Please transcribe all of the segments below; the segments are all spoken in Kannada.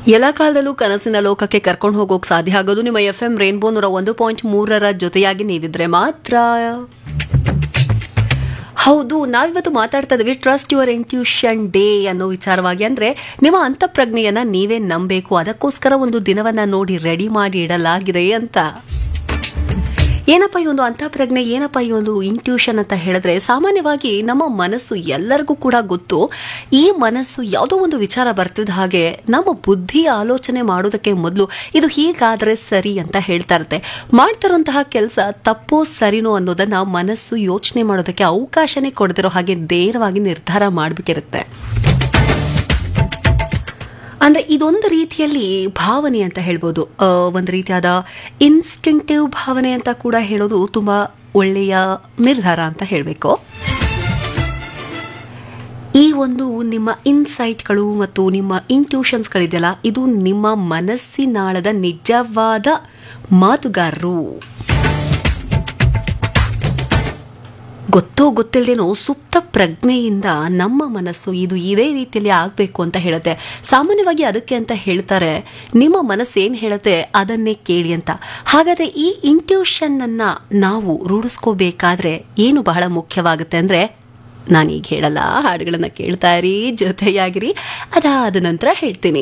ಎಲ್ಲ ಕಾಲದಲ್ಲೂ ಕನಸಿನ ಲೋಕಕ್ಕೆ ಕರ್ಕೊಂಡು ಹೋಗೋಕೆ ಸಾಧ್ಯ ಆಗೋದು ನಿಮ್ಮ ಎಫ್ ಎಂ ರೇನ್ಬೋ ನೂರ ಒಂದು ಪಾಯಿಂಟ್ ಮೂರರ ಜೊತೆಯಾಗಿ ನೀವಿದ್ರೆ ಮಾತ್ರ ಹೌದು ನಾವಿವತ್ತು ಮಾತಾಡ್ತಾ ಇದ್ದೀವಿ ಟ್ರಸ್ಟ್ ಯುವರ್ ಇಂಟ್ಯೂಷನ್ ಡೇ ಅನ್ನೋ ವಿಚಾರವಾಗಿ ಅಂದ್ರೆ ನಿಮ್ಮ ಅಂತಃಪ್ರಜ್ಞೆಯನ್ನ ನೀವೇ ನಂಬಬೇಕು ಅದಕ್ಕೋಸ್ಕರ ಒಂದು ದಿನವನ್ನ ನೋಡಿ ರೆಡಿ ಮಾಡಿ ಇಡಲಾಗಿದೆ ಅಂತ ಏನಪ್ಪ ಈ ಒಂದು ಅಂತಃಪ್ರಜ್ಞೆ ಏನಪ್ಪ ಈ ಒಂದು ಇಂಟ್ಯೂಷನ್ ಅಂತ ಹೇಳಿದ್ರೆ ಸಾಮಾನ್ಯವಾಗಿ ನಮ್ಮ ಮನಸ್ಸು ಎಲ್ಲರಿಗೂ ಕೂಡ ಗೊತ್ತು ಈ ಮನಸ್ಸು ಯಾವುದೋ ಒಂದು ವಿಚಾರ ಬರ್ತಿದ್ದ ಹಾಗೆ ನಮ್ಮ ಬುದ್ಧಿ ಆಲೋಚನೆ ಮಾಡೋದಕ್ಕೆ ಮೊದಲು ಇದು ಹೀಗಾದ್ರೆ ಸರಿ ಅಂತ ಹೇಳ್ತಾ ಇರುತ್ತೆ ಮಾಡ್ತಿರುವಂತಹ ಕೆಲಸ ತಪ್ಪೋ ಸರಿನೋ ಅನ್ನೋದನ್ನ ಮನಸ್ಸು ಯೋಚನೆ ಮಾಡೋದಕ್ಕೆ ಅವಕಾಶನೇ ಕೊಡದಿರೋ ಹಾಗೆ ನೇರವಾಗಿ ನಿರ್ಧಾರ ಮಾಡಬೇಕಿರುತ್ತೆ ಅಂದ್ರೆ ಇದೊಂದು ರೀತಿಯಲ್ಲಿ ಭಾವನೆ ಅಂತ ಹೇಳ್ಬೋದು ಆ, ಒಂದು ರೀತಿಯಾದ ಇನ್ಸ್ಟಿಂಕ್ಟಿವ್ ಭಾವನೆ ಅಂತ ಕೂಡ ಹೇಳೋದು ತುಂಬಾ ಒಳ್ಳೆಯ ನಿರ್ಧಾರ ಅಂತ ಹೇಳಬೇಕು ಈ ಒಂದು ನಿಮ್ಮ ಇನ್ಸೈಟ್ಗಳು ಮತ್ತು ನಿಮ್ಮ ಇಂಟ್ಯೂಷನ್ಸ್ಗಳಿದೆಯಲ್ಲ ಇದು ನಿಮ್ಮ ಮನಸ್ಸಿನಾಳದ ನಿಜವಾದ ಮಾತುಗಾರರು ಗೊತ್ತೋ ಗೊತ್ತಿಲ್ಲದೇನೋ ಸುಪ್ತ ಪ್ರಜ್ಞೆಯಿಂದ ನಮ್ಮ ಮನಸ್ಸು ಇದು ಇದೇ ರೀತಿಯಲ್ಲಿ ಆಗಬೇಕು ಅಂತ ಹೇಳುತ್ತೆ ಸಾಮಾನ್ಯವಾಗಿ ಅದಕ್ಕೆ ಅಂತ ಹೇಳ್ತಾರೆ ನಿಮ್ಮ ಮನಸ್ಸು ಏನು ಹೇಳುತ್ತೆ ಅದನ್ನೇ ಕೇಳಿ ಅಂತ ಹಾಗಾದ್ರೆ ಈ ಇಂಟ್ಯೂಷನ್ ಅನ್ನ ನಾವು ರೂಢಿಸ್ಕೋಬೇಕಾದ್ರೆ ಏನು ಬಹಳ ಮುಖ್ಯವಾಗುತ್ತೆ ಅಂದ್ರೆ ನಾನೀಗ ಹೇಳಲ್ಲ ಹಾಡುಗಳನ್ನ ಕೇಳ್ತಾ ಇರಿ ಜೊತೆಯಾಗಿರಿ ಅದಾದ ನಂತರ ಹೇಳ್ತೀನಿ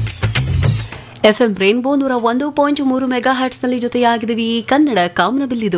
ಎಫ್ ಎಂ ರೇನ್ಬೋ ನೂರ ಒಂದು ಪಾಯಿಂಟ್ ಮೂರು ಮೆಗಾ ಹರ್ಟ್ಸ್ನಲ್ಲಿ ಜೊತೆಯಾಗಿದ್ದೀವಿ ಕನ್ನಡ ಕಾಮನಬಿಲ್ಲಿದು